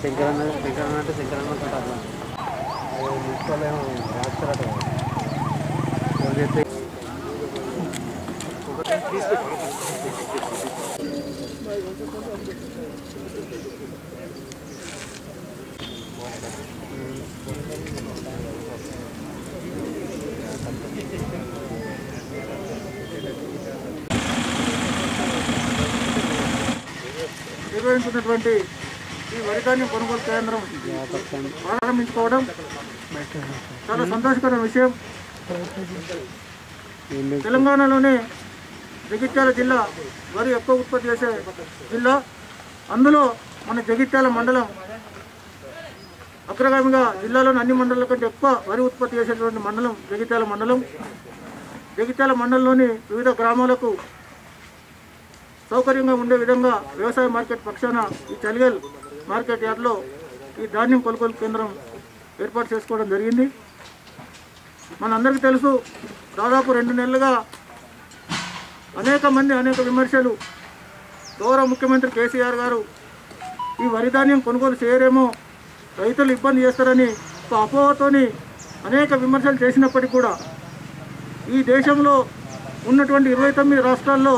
శంకరన్న శంకరన్న అంటే శంకరన్న తోట అట్లా ముక్కలేమో రాస్తారట నిర్వహించినటువంటి ఈ వరిధాన్యం కొనుగోలు కేంద్రం ప్రారంభించుకోవడం చాలా సంతోషకరమైన విషయం తెలంగాణలోనే జగిత్యాల జిల్లా వరి ఎక్కువ ఉత్పత్తి చేసే జిల్లా అందులో మన జగిత్యాల మండలం అగ్రగామిగా జిల్లాలోని అన్ని మండలాల కంటే ఎక్కువ వరి ఉత్పత్తి చేసేటువంటి మండలం జగిత్యాల మండలం జగిత్యాల మండలంలోని వివిధ గ్రామాలకు సౌకర్యంగా ఉండే విధంగా వ్యవసాయ మార్కెట్ పక్షాన ఈ చలిగల్ మార్కెట్ యార్డ్లో ఈ ధాన్యం కొనుగోలు కేంద్రం ఏర్పాటు చేసుకోవడం జరిగింది మనందరికీ తెలుసు దాదాపు రెండు నెలలుగా అనేక మంది అనేక విమర్శలు గౌరవ ముఖ్యమంత్రి కేసీఆర్ గారు ఈ వరి ధాన్యం కొనుగోలు చేయరేమో రైతులు ఇబ్బంది చేస్తారని ఒక అపోహతోని అనేక విమర్శలు చేసినప్పటికీ కూడా ఈ దేశంలో ఉన్నటువంటి ఇరవై తొమ్మిది రాష్ట్రాల్లో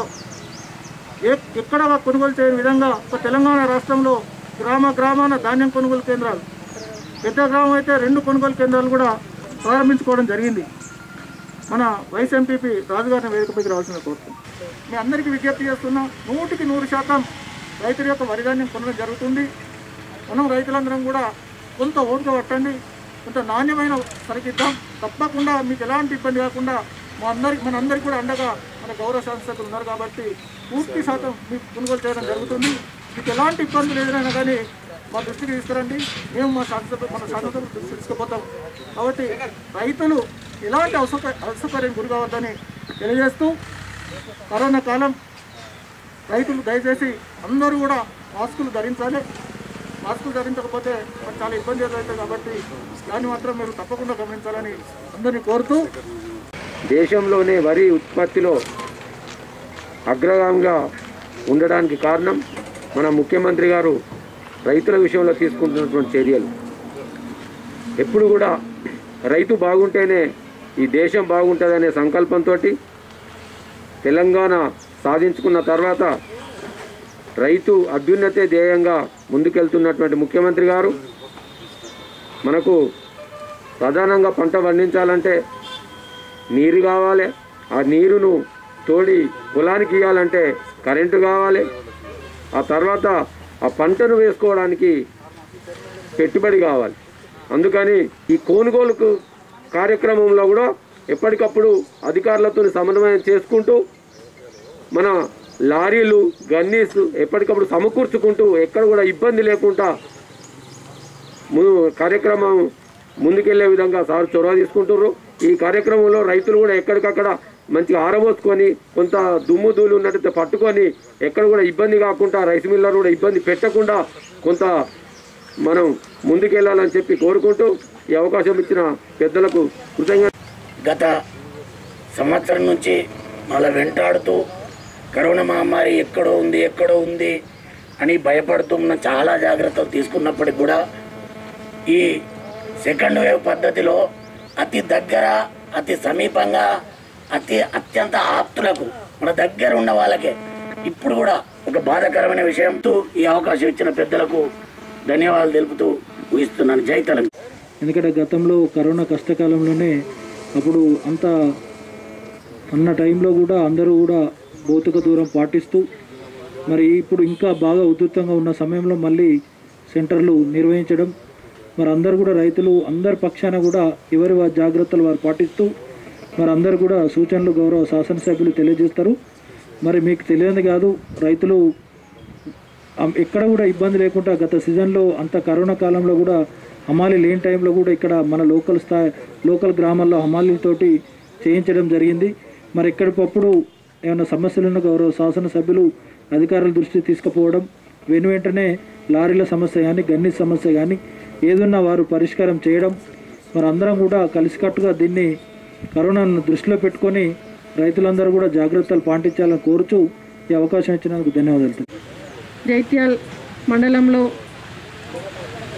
ఏ ఎక్కడ కొనుగోలు చేయని విధంగా ఒక తెలంగాణ రాష్ట్రంలో గ్రామ గ్రామాన ధాన్యం కొనుగోలు కేంద్రాలు పెద్ద గ్రామం అయితే రెండు కొనుగోలు కేంద్రాలు కూడా ప్రారంభించుకోవడం జరిగింది మన వైస్ ఎంపీపీ రాజుగారిని వేదికపైకి రావాల్సిన కోరుతున్నాం మీ అందరికీ విజ్ఞప్తి చేస్తున్నాం నూటికి నూరు శాతం రైతుల యొక్క వరిధాన్యం కొనడం జరుగుతుంది మనం రైతులందరం కూడా కొంత ఓపిక పట్టండి కొంత నాణ్యమైన సరికిద్దాం తప్పకుండా మీకు ఎలాంటి ఇబ్బంది కాకుండా మా అందరికి మన అందరికీ కూడా అండగా మన గౌరవ శాసనసభ్యులు ఉన్నారు కాబట్టి పూర్తి శాతం మీకు కొనుగోలు చేయడం జరుగుతుంది మీకు ఎలాంటి ఇబ్బందులు ఏదైనా కానీ మా దృష్టికి తీసుకురండి మేము మా శాసనసభ మన శాసనసభ దృష్టికి తీసుకుపోతాం కాబట్టి రైతులు ఎలాంటి అసౌక అసౌకర్యం గురి కావద్దని తెలియజేస్తూ కరోనా కాలం రైతులు దయచేసి అందరూ కూడా మాస్కులు ధరించాలి మాస్కులు ధరించకపోతే మనకు చాలా ఇబ్బంది ఎదురవుతుంది కాబట్టి దాన్ని మాత్రం మీరు తప్పకుండా గమనించాలని అందరినీ కోరుతూ దేశంలోనే వరి ఉత్పత్తిలో అగ్రగామిగా ఉండడానికి కారణం మన ముఖ్యమంత్రి గారు రైతుల విషయంలో తీసుకుంటున్నటువంటి చర్యలు ఎప్పుడు కూడా రైతు బాగుంటేనే ఈ దేశం బాగుంటుందనే సంకల్పంతో తెలంగాణ సాధించుకున్న తర్వాత రైతు అభ్యున్నతే ధ్యేయంగా ముందుకెళ్తున్నటువంటి ముఖ్యమంత్రి గారు మనకు ప్రధానంగా పంట పండించాలంటే నీరు కావాలి ఆ నీరును తోడి పొలానికి ఇవ్వాలంటే కరెంటు కావాలి ఆ తర్వాత ఆ పంటను వేసుకోవడానికి పెట్టుబడి కావాలి అందుకని ఈ కొనుగోలుకు కార్యక్రమంలో కూడా ఎప్పటికప్పుడు అధికారులతో సమన్వయం చేసుకుంటూ మన లారీలు గన్నీస్ ఎప్పటికప్పుడు సమకూర్చుకుంటూ ఎక్కడ కూడా ఇబ్బంది లేకుండా ము- కార్యక్రమం ముందుకెళ్లే విధంగా సార్ చొరవ తీసుకుంటున్నారు ఈ కార్యక్రమంలో రైతులు కూడా ఎక్కడికక్కడ మంచిగా ఆరబోసుకొని కొంత దుమ్ము ధూళి ఉన్నట్టయితే పట్టుకొని ఎక్కడ కూడా ఇబ్బంది కాకుండా రైస్ మిల్లర్ కూడా ఇబ్బంది పెట్టకుండా కొంత మనం ముందుకెళ్లాలని చెప్పి కోరుకుంటూ ఈ అవకాశం ఇచ్చిన పెద్దలకు కృతజ్ఞత గత సంవత్సరం నుంచి మళ్ళీ వెంటాడుతూ కరోనా మహమ్మారి ఎక్కడో ఉంది ఎక్కడో ఉంది అని భయపడుతున్న చాలా జాగ్రత్తలు తీసుకున్నప్పటికి కూడా ఈ సెకండ్ వేవ్ పద్ధతిలో అతి దగ్గర అతి సమీపంగా అతి అత్యంత ఆప్తులకు మన దగ్గర ఉన్న వాళ్ళకే ఇప్పుడు కూడా ఒక బాధాకరమైన విషయంతో ఈ అవకాశం ఇచ్చిన పెద్దలకు ధన్యవాదాలు తెలుపుతూ ఊహిస్తున్నాను జై తెలంగాణ ఎందుకంటే గతంలో కరోనా కష్టకాలంలోనే అప్పుడు అంత అన్న టైంలో కూడా అందరూ కూడా భౌతిక దూరం పాటిస్తూ మరి ఇప్పుడు ఇంకా బాగా ఉధృతంగా ఉన్న సమయంలో మళ్ళీ సెంటర్లు నిర్వహించడం మరి అందరు కూడా రైతులు అందరి పక్షాన కూడా ఎవరి వారి జాగ్రత్తలు వారు పాటిస్తూ మరి అందరు కూడా సూచనలు గౌరవ శాసనసభ్యులు తెలియజేస్తారు మరి మీకు తెలియదు కాదు రైతులు అం- ఎక్కడ కూడా ఇబ్బంది లేకుండా గత సీజన్లో అంత కరోనా కాలంలో కూడా హమాలి లేని టైంలో కూడా ఇక్కడ మన లోకల్ స్థాయి లోకల్ గ్రామాల్లో హమాలీతోటి చేయించడం జరిగింది మరి ఎక్కడికప్పుడు ఏమైనా సమస్యలున్న గౌరవ శాసనసభ్యులు అధికారుల దృష్టికి తీసుకుపోవడం వెను వెంటనే లారీల సమస్య కానీ గన్ని సమస్య కానీ ఏదున్నా వారు పరిష్కారం చేయడం మరి అందరం కూడా కలిసికట్టుగా దీన్ని కరోనాను దృష్టిలో పెట్టుకొని రైతులందరూ కూడా జాగ్రత్తలు పాటించాలని కోరుచూ ఈ అవకాశం ఇచ్చినందుకు ధన్యవాదాలు జైత్యాల్ మండలంలో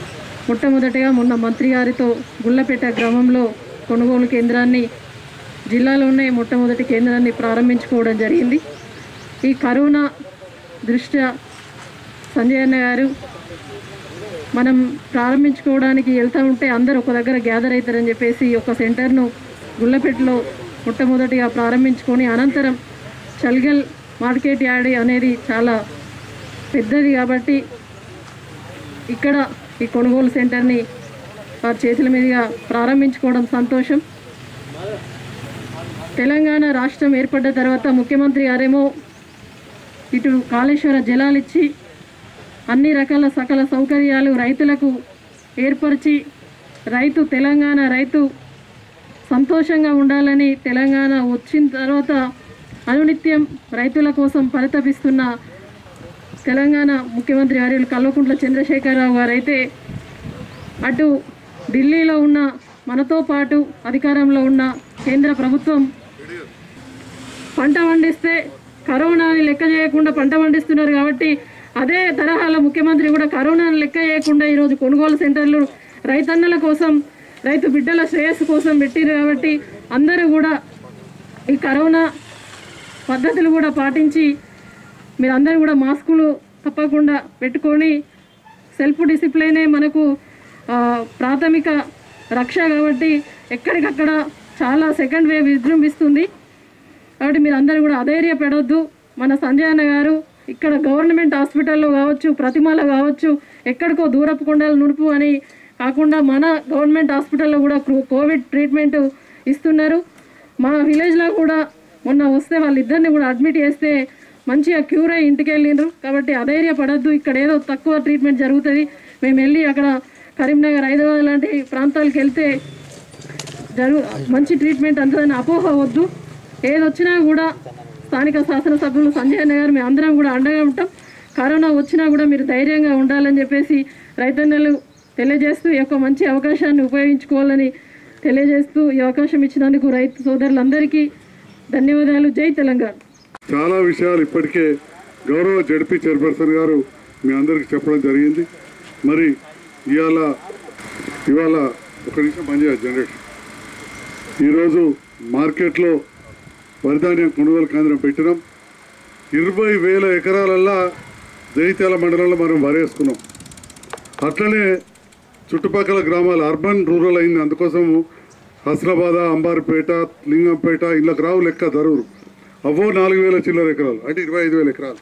మొట్టమొదటిగా మొన్న మంత్రి గారితో గుళ్ళపేట గ్రామంలో కొనుగోలు కేంద్రాన్ని జిల్లాలోనే మొట్టమొదటి కేంద్రాన్ని ప్రారంభించుకోవడం జరిగింది ఈ కరోనా దృష్ట్యా సంజయ్ అన్న గారు మనం ప్రారంభించుకోవడానికి వెళ్తూ ఉంటే అందరూ ఒక దగ్గర గ్యాదర్ అవుతారని చెప్పేసి ఒక సెంటర్ను గుళ్ళపేటలో మొట్టమొదటిగా ప్రారంభించుకొని అనంతరం చల్గల్ మార్కెట్ యార్డ్ అనేది చాలా పెద్దది కాబట్టి ఇక్కడ ఈ కొనుగోలు సెంటర్ని వారి చేతుల మీదుగా ప్రారంభించుకోవడం సంతోషం తెలంగాణ రాష్ట్రం ఏర్పడ్డ తర్వాత ముఖ్యమంత్రి గారేమో ఇటు కాళేశ్వర జలాలు ఇచ్చి అన్ని రకాల సకల సౌకర్యాలు రైతులకు ఏర్పరిచి రైతు తెలంగాణ రైతు సంతోషంగా ఉండాలని తెలంగాణ వచ్చిన తర్వాత అనునిత్యం రైతుల కోసం పరితపిస్తున్న తెలంగాణ ముఖ్యమంత్రి వర్యులు కల్వకుంట్ల చంద్రశేఖరరావు గారు అయితే అటు ఢిల్లీలో ఉన్న మనతో పాటు అధికారంలో ఉన్న కేంద్ర ప్రభుత్వం పంట పండిస్తే కరోనాని లెక్క చేయకుండా పంట పండిస్తున్నారు కాబట్టి అదే తరహాలో ముఖ్యమంత్రి కూడా కరోనాను లెక్క చేయకుండా ఈరోజు కొనుగోలు సెంటర్లు రైతన్నల కోసం రైతు బిడ్డల శ్రేయస్సు కోసం పెట్టిరు కాబట్టి అందరూ కూడా ఈ కరోనా పద్ధతులు కూడా పాటించి మీరందరూ కూడా మాస్కులు తప్పకుండా పెట్టుకొని సెల్ఫ్ డిసిప్లైనే మనకు ఆ, ప్రాథమిక రక్ష కాబట్టి ఎక్కడికక్కడ చాలా సెకండ్ వేవ్ విజృంభిస్తుంది కాబట్టి మీరు అందరూ కూడా అధైర్యపడొద్దు మన సంజయ్ అన్న గారు ఇక్కడ గవర్నమెంట్ హాస్పిటల్లో కావచ్చు ప్రతిమలో కావచ్చు ఎక్కడికో దూరపు కొండలు నుడుపు అని కాకుండా మన గవర్నమెంట్ హాస్పిటల్లో కూడా క్రో- కోవిడ్ ట్రీట్మెంట్ ఇస్తున్నారు మా విలేజ్లో కూడా మొన్న వస్తే వాళ్ళిద్దరిని కూడా అడ్మిట్ చేస్తే మంచిగా క్యూర్ అయ్యి ఇంటికి వెళ్ళిండ్రు కాబట్టి అధైర్యపడద్దు ఇక్కడ ఏదో తక్కువ ట్రీట్మెంట్ జరుగుతుంది మేము వెళ్ళి అక్కడ కరీంనగర్ హైదరాబాద్ లాంటి ప్రాంతాలకు వెళ్తే జరుగు మంచి ట్రీట్మెంట్ అందుదని అపోహ వద్దు ఏది వచ్చినా కూడా స్థానిక శాసనసభ్యులు సంజయ్ అన్న గారు మేము అందరం కూడా అండగా ఉంటాం కరోనా వచ్చినా కూడా మీరు ధైర్యంగా ఉండాలని చెప్పేసి రైతన్నలు తెలియజేస్తూ ఈ యొక్క మంచి అవకాశాన్ని ఉపయోగించుకోవాలని తెలియజేస్తూ ఈ అవకాశం ఇచ్చినందుకు రైతు సోదరులందరికీ ధన్యవాదాలు జై తెలంగాణ చాలా విషయాలు ఇప్పటికే గౌరవ జడ్పీ చైర్పర్సన్ గారు మీ అందరికి చెప్పడం జరిగింది మరి ఇవాళ ఇవాళ ఒక నిమిషం పనిచేయాలి జనరేషన్ ఈరోజు మార్కెట్లో వరిధాన్యం కొనుగోలు కేంద్రం పెట్టినాం ఇరవై వేల ఎకరాలల్లా జైత్యాల మండలంలో మనం వరేసుకున్నాం అట్లనే చుట్టుపక్కల గ్రామాలు అర్బన్ రూరల్ అయింది అందుకోసము హస్నాబాద్ అంబార్పేట లింగంపేట ఇళ్ళకి రావు లెక్క ధరూరు అవో నాలుగు వేల చిల్లర ఎకరాలు అంటే ఇరవై ఐదు వేల ఎకరాలు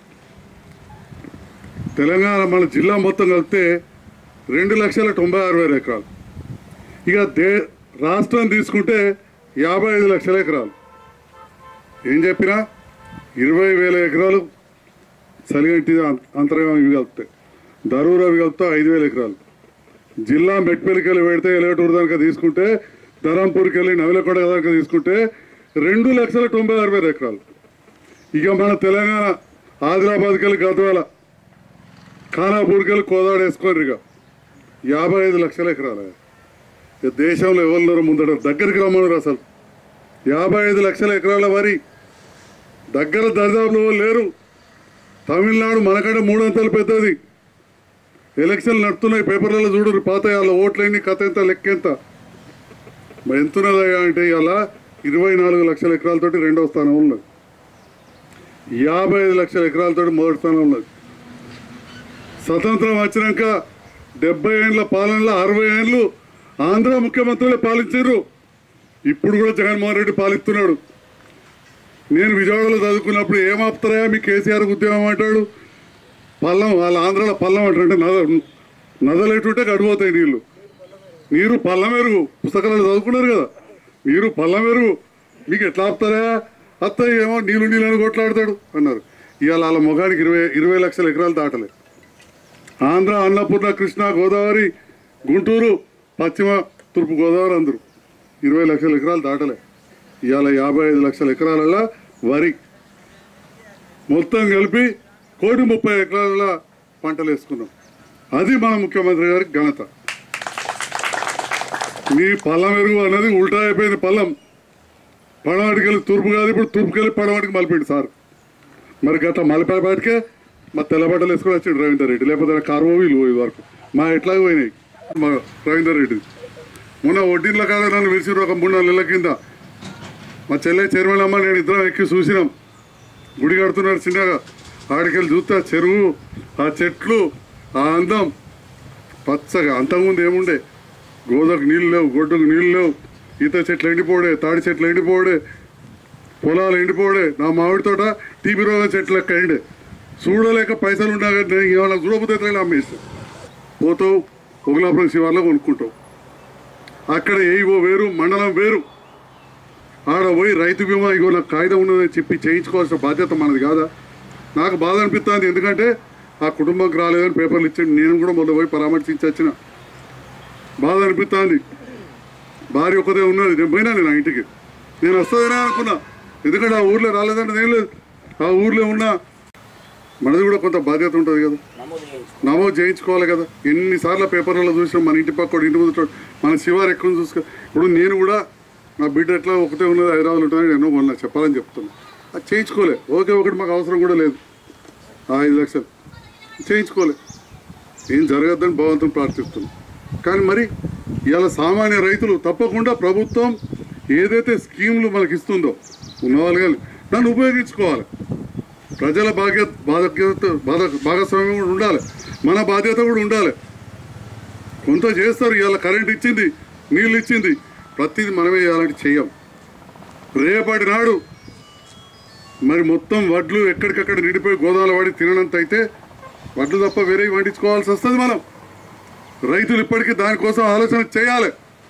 తెలంగాణ మన జిల్లా మొత్తం కలిపితే రెండు లక్షల తొంభై ఆరు వేల ఎకరాలు ఇక దే రాష్ట్రం తీసుకుంటే యాభై ఐదు లక్షల ఎకరాలు ఏం చెప్పినా ఇరవై వేల ఎకరాలు సలిగంటి అంతరంగం ఇవి కలుపుతాయి ధరూరు అవి కలుపుతా ఐదు వేల ఎకరాలు జిల్లా మెట్పల్లికి వెళ్ళి పెడితే ఎలగటూరు దాకా తీసుకుంటే ధరంపూర్కి వెళ్ళి నవిలకొండ దాకా తీసుకుంటే రెండు లక్షల తొంభై ఆరు వేల ఎకరాలు ఇక మన తెలంగాణ ఆదిలాబాద్కి వెళ్ళి గద్వాల ఖానాపూర్కి వెళ్ళి కోదాడ వేసుకోండి ఇక యాభై ఐదు లక్షల ఎకరాలు ఇక దేశంలో ఎవరున్నారో ముందట దగ్గరికి రమ్మన్నారు అసలు యాభై ఐదు లక్షల ఎకరాల వరి దగ్గర దరిదాపులో లేరు తమిళనాడు మనకంటే మూడొంతలు పెద్దది ఎలక్షన్లు నడుతున్నాయి పేపర్లలో చూడరు పాత వాళ్ళ ఓట్లైన కథ ఎంత లెక్క ఎంత మరి ఎంత ఉన్నదయ్యా అంటే ఇలా ఇరవై నాలుగు లక్షల ఎకరాలతోటి రెండవ స్థానం ఉన్నది యాభై ఐదు లక్షల ఎకరాలతోటి మొదటి స్థానం ఉన్నది స్వతంత్రం వచ్చినాక డెబ్బై ఏండ్ల పాలనలో అరవై ఏండ్లు ఆంధ్ర ముఖ్యమంత్రులే పాలించారు ఇప్పుడు కూడా జగన్మోహన్ రెడ్డి పాలిస్తున్నాడు నేను విజయవాడలో చదువుకున్నప్పుడు ఏమాపుతారా మీ కేసీఆర్ ఉద్యమం అంటాడు పల్లం వాళ్ళ ఆంధ్రాలో పల్లం అంటే నద నదలేటుంటే గడిపోతాయి నీళ్ళు నీరు పల్లం ఎరుగు పుస్తకాలు చదువుకున్నారు కదా నీరు పల్లం ఎరుగు మీకు ఎట్లా ఆపుతారా అత్తయ్య ఏమో నీళ్ళు నీళ్ళని కొట్లాడతాడు అన్నారు ఇవాళ వాళ్ళ మొగానికి ఇరవై ఇరవై లక్షల ఎకరాలు దాటలే ఆంధ్ర అన్నపూర్ణ కృష్ణా గోదావరి గుంటూరు పశ్చిమ తూర్పు గోదావరి అందరూ ఇరవై లక్షల ఎకరాలు దాటలే ఇవాళ యాభై ఐదు లక్షల ఎకరాలలో వరి మొత్తం కలిపి కోటి ముప్పై ఎకరాల పంటలు వేసుకున్నాం అది మన ముఖ్యమంత్రి గారి ఘనత మీ పల్లం ఎరుగు అన్నది ఉల్టా అయిపోయింది పల్లం పడవాటికి వెళ్ళి తూర్పు కాదు ఇప్పుడు తూర్పుకి వెళ్ళి పడవాటికి మలిపిండు సార్ మరి గత మలిపేపాటికే మా తెల్ల బట్టలు వేసుకొని వచ్చిండు రవీందర్ రెడ్డి లేకపోతే కారువో వీలు పోయి వరకు మా ఎట్లాగ పోయినాయి మా రవీందర్ రెడ్డి మొన్న వడ్డీల కాడ నన్ను పిలిచిర్రు ఒక మూడు నాలుగు నెలల కింద మా చెల్లె చైర్మన్ అమ్మ నేను ఇద్దరం ఎక్కి చూసినాం గుడి కడుతున్నారు చిన్నగా ఆడికెళ్ళి చూస్తే ఆ చెరువు ఆ చెట్లు ఆ అందం పచ్చగా అంతకుముందు ఏముండే గోదకు నీళ్ళు లేవు గొడ్డుకు నీళ్ళు లేవు ఈత చెట్లు ఎండిపోడే తాడి చెట్లు ఎండిపోడే పొలాలు ఎండిపోడే నా మామిడి తోట టీబీ రోగం చెట్లు లెక్క ఎండే చూడలేక పైసలు ఉన్నా కానీ నేను ఏమైనా చూడబోతే అమ్మేస్తా పోతావు పొగలాపురం శివార్లో కొనుక్కుంటావు అక్కడ ఏవో వేరు మండలం వేరు ఆడ పోయి రైతు బీమా ఇగో నాకు కాగితం ఉన్నదని చెప్పి చేయించుకోవాల్సిన బాధ్యత మనది కాదా నాకు బాధ అనిపిస్తుంది ఎందుకంటే ఆ కుటుంబంకి రాలేదని పేపర్లు ఇచ్చాడు నేను కూడా మొదలు పోయి పరామర్శించి వచ్చిన బాధ అనిపిస్తుంది భార్య ఒక్కదే ఉన్నది నేను పోయినా నేను ఆ ఇంటికి నేను వస్తుందనే అనుకున్నా ఎందుకంటే ఆ ఊర్లో రాలేదంటే నేను లేదు ఆ ఊర్లో ఉన్న మనది కూడా కొంత బాధ్యత ఉంటుంది కదా నమోదు చేయించుకోవాలి కదా ఎన్నిసార్లు పేపర్లలో చూసినాం మన ఇంటి పక్కడు ఇంటి ముందు మన శివారు ఎక్కువ చూసుకో ఇప్పుడు నేను కూడా నా బిడ్డ ఎట్లా ఒకటే ఉన్నది హైదరాబాద్ ఉంటుందని ఎన్నో కొన్నా చెప్పాలని చెప్తున్నా అది చేయించుకోలే ఓకే ఒకటి మాకు అవసరం కూడా లేదు ఆ ఐదు లక్షలు చేయించుకోలే ఏం జరగద్దని భగవంతుని ప్రార్థిస్తున్నాం కానీ మరి ఇవాళ సామాన్య రైతులు తప్పకుండా ప్రభుత్వం ఏదైతే స్కీములు మనకి ఇస్తుందో ఉన్నవాళ్ళు కానీ దాన్ని ఉపయోగించుకోవాలి ప్రజల బాధ్యత బాధ్యత బాధ భాగస్వామ్యం కూడా ఉండాలి మన బాధ్యత కూడా ఉండాలి కొంత చేస్తారు ఇవాళ కరెంట్ ఇచ్చింది నీళ్ళు ఇచ్చింది ప్రతిదీ మనమే ఇవ్వాలంటే చెయ్యం రేపటి నాడు మరి మొత్తం వడ్లు ఎక్కడికక్కడ నిండిపోయి గోదావరి వాడి తిననంత అయితే వడ్లు తప్ప వేరే వండించుకోవాల్సి వస్తుంది మనం రైతులు ఇప్పటికీ దానికోసం ఆలోచన చేయాలి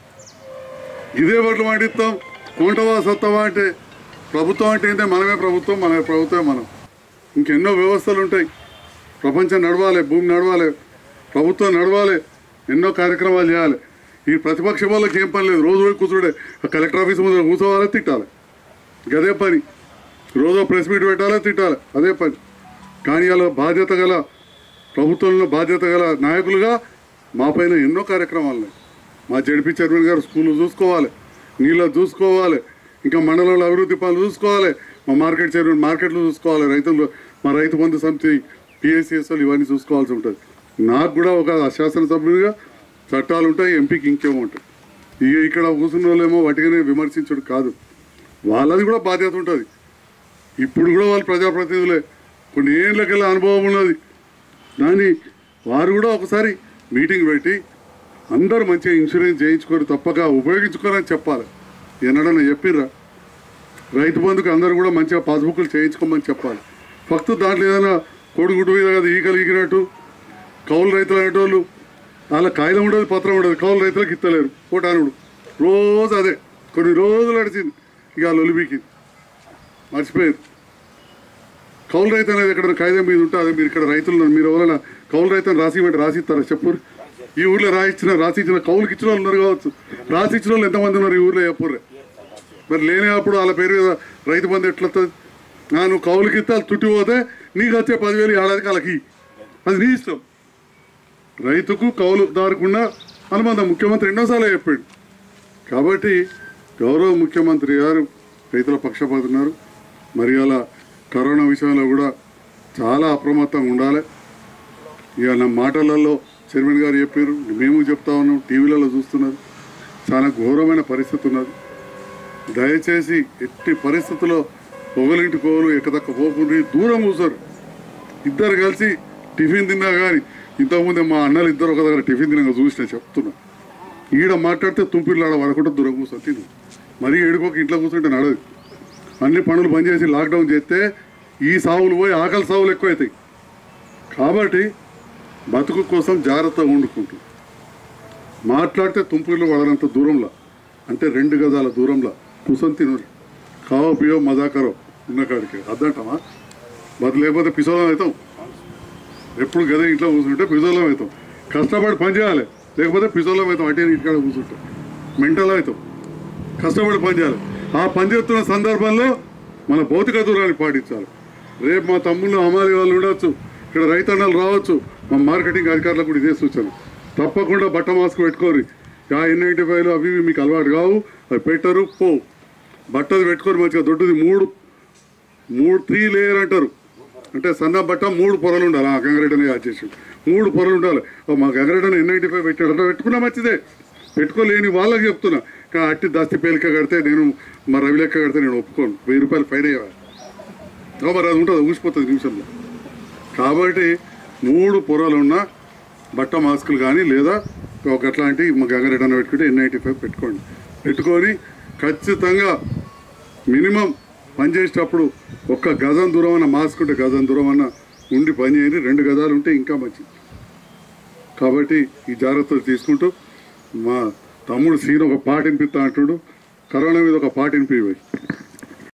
ఇదే వడ్లు వండిస్తాం కొంటవా సత్తవా అంటే ప్రభుత్వం అంటే ఏంటంటే మనమే ప్రభుత్వం మన ప్రభుత్వమే మనం ఇంకెన్నో వ్యవస్థలు ఉంటాయి ప్రపంచం నడవాలి భూమి నడవాలి ప్రభుత్వం నడవాలి ఎన్నో కార్యక్రమాలు చేయాలి ఈ ప్రతిపక్ష వాళ్ళకి ఏం పని లేదు రోజు పోయి కూర్చోడే ఆ కలెక్టర్ ఆఫీస్ ముందు కూర్చోవాలి తిట్టాలి గదే పని రోజు ప్రెస్ మీట్ పెట్టాలి తిట్టాలి అదే పని కానీ అలా బాధ్యత గల ప్రభుత్వంలో బాధ్యత గల నాయకులుగా మా పైన ఎన్నో కార్యక్రమాలు ఉన్నాయి మా జడిపి చైర్మన్ గారు స్కూల్ చూసుకోవాలి నీళ్ళు చూసుకోవాలి ఇంకా మండలంలో అభివృద్ధి పనులు చూసుకోవాలి మా మార్కెట్ చైర్మన్ మార్కెట్లు చూసుకోవాలి రైతులు మా రైతు బంధు సమితి పిఎస్సిఎస్ఎల్ ఇవన్నీ చూసుకోవాల్సి ఉంటుంది నాకు కూడా ఒక శాసనసభ్యునిగా చట్టాలు ఉంటాయి ఎంపీకి ఇంకేమో ఉంటాయి ఇక ఇక్కడ కూర్చున్న వాళ్ళేమో వాటిగానే విమర్శించడం కాదు వాళ్ళది కూడా బాధ్యత ఉంటుంది ఇప్పుడు కూడా వాళ్ళు ప్రజాప్రతినిధులే కొన్ని ఏళ్ళకెళ్ళ అనుభవం ఉన్నది దాన్ని వారు కూడా ఒకసారి మీటింగ్ పెట్టి అందరూ మంచిగా ఇన్సూరెన్స్ చేయించుకొని తప్పక ఉపయోగించుకోరని చెప్పాలి ఎన్నడన్నా చెప్పిర్రా రైతు బంధుకు అందరూ కూడా మంచిగా పాస్బుక్లు చేయించుకోమని చెప్పాలి ఫక్తు దాంట్లో ఏదైనా కోడిగుడ్డు మీద కదా ఈగలు ఈగినట్టు కౌలు రైతులు అనేటోళ్ళు వాళ్ళ కాగితం ఉండదు పత్రం ఉండదు కౌలు రైతులకు ఇస్తలేరు కోటానుడు రోజు అదే కొన్ని రోజులు నడిచింది ఇక వాళ్ళు ఒలిపికి మర్చిపోయారు కౌలు రైతు అనేది ఎక్కడ కాగితం మీద ఉంటే అదే మీరు ఇక్కడ రైతులు ఉన్నారు. మీరు ఎవరైనా కౌలు రైతుని రాసి ఇవ్వండి రాసి ఇస్తారా చెప్పు ఈ ఊర్లో రాసిచ్చిన రాసి ఇచ్చిన కౌలుకి ఇచ్చిన వాళ్ళు ఉన్నారు కావచ్చు రాసి ఇచ్చిన వాళ్ళు ఎంతమంది ఉన్నారు ఈ ఊర్లో చెప్పుర్రే మరి లేని అప్పుడు వాళ్ళ పేరు మీద రైతు బంధు ఎట్లా వస్తుంది? ఆ, నువ్వు కౌలుకి ఇస్తే వాళ్ళు తుట్టి పోతే నీకు వచ్చే పదివేలు ఏడాదికి వాళ్ళకి అది నీ ఇష్టం రైతుకు కౌలుదారుకున్న అనుబంధం ముఖ్యమంత్రి ఎన్నోసార్లు చెప్పాడు కాబట్టి గౌరవ ముఖ్యమంత్రి గారు రైతుల పక్షపాతున్నారు మరి అలా కరోనా విషయంలో కూడా చాలా అప్రమత్తంగా ఉండాలి ఇక నా మాటలలో చైర్మన్ గారు చెప్పారు మేము చెప్తా ఉన్నాం టీవీలలో చూస్తున్నారు చాలా ఘోరమైన పరిస్థితి ఉన్నది దయచేసి ఎట్టి పరిస్థితుల్లో పొగలింటి కోలు ఎక్కదక్క పోకుండా దూరం కూర్చోరు ఇద్దరు కలిసి టిఫిన్ తిన్నా కానీ ఇంతకుముందే మా అన్నలు ఇద్దరు ఒక దగ్గర టిఫిన్ తినగా చూసిన చెప్తున్నా ఈడ మాట్లాడితే తుంపిల్లాడ పడకుండా దూరం కూర్చొని తిను మరీ ఏడుకోక ఇంట్లో కూర్చుంటే నడదు అన్ని పనులు బంద్ చేసి లాక్డౌన్ చేస్తే ఈ సావులు పోయి ఆకలి సావులు ఎక్కువవుతాయి కాబట్టి బతుకు కోసం జాగ్రత్తగా వండుకుంటూ మాట్లాడితే తుంపులు పడనంత దూరంలో అంటే రెండు గజాల దూరంలో కూర్చొని తినరు కావో పియో మజాకరో ఉన్న కాడికి అద్దంటామా బతు లేకపోతే పిసోలం అవుతాం ఎప్పుడు గదే ఇంట్లో కూర్చుంటే పిసోలం అవుతాం కష్టపడి పని చేయాలి లేకపోతే పిసోలం అవుతాం అటే ఇంటికాడ కూర్చుంటాం మెంటల్ అవుతాం కష్టపడి పని చేయాలి ఆ పని చేస్తున్న సందర్భంలో మన భౌతిక దూరాన్ని పాటించాలి రేపు మా తమ్ముళ్ళు అమాలి వాళ్ళు ఉండొచ్చు ఇక్కడ రైతన్నలు రావచ్చు మా మార్కెటింగ్ అధికారులకు కూడా ఇదే సూచన తప్పకుండా బట్ట మాస్క్ పెట్టుకోరు ఆ ఎన్ నైంటీ ఫైవ్లు అవి ఇవి మీకు అలవాటు కావు అవి పెట్టరు పో బట్టది పెట్టుకొని మంచిగా దొడ్డుది మూడు మూడు త్రీ లేయర్ అంటారు అంటే సన్న బట్ట మూడు పొరలు ఉండాలి ఆ గంగరెడ్డి యాడ్ చేసి మూడు పొరలు ఉండాలి ఓ మా గంగరెడ్డను ఎన్ నైంటీ ఫైవ్ పెట్టాడు అంటే పెట్టుకున్నా మంచిదే పెట్టుకోలేని వాళ్ళకి చెప్తున్నా కానీ అట్టి దస్తి పేలిక కడితే నేను మా రవి లెక్క కడితే నేను ఒప్పుకోను వెయ్యి రూపాయలు ఫైన్ అయ్యేవా మరి అది ఉంటుంది ఊసిపోతుంది నిమిషంలో కాబట్టి మూడు పొరలు ఉన్న బట్ట మాస్కులు కానీ లేదా ఒక అట్లాంటి మా గంగారెడ్డి అన్న పెట్టుకుంటే ఎన్ నైంటీ ఫైవ్ పెట్టుకోండి పెట్టుకొని ఖచ్చితంగా మినిమం పనిచేసేటప్పుడు ఒక్క గజం దూరం అన్న మాస్క్ ఉంటే గజం దూరం అన్న ఉండి పని చేయండి రెండు గజాలు ఉంటే ఇంకా మంచిది కాబట్టి ఈ జాగ్రత్తలు తీసుకుంటూ మా తమ్ముడు సీన్ ఒక పాట వినిపిస్తా అంటుడు కరోనా మీద ఒక పాట వినిపివ్వండి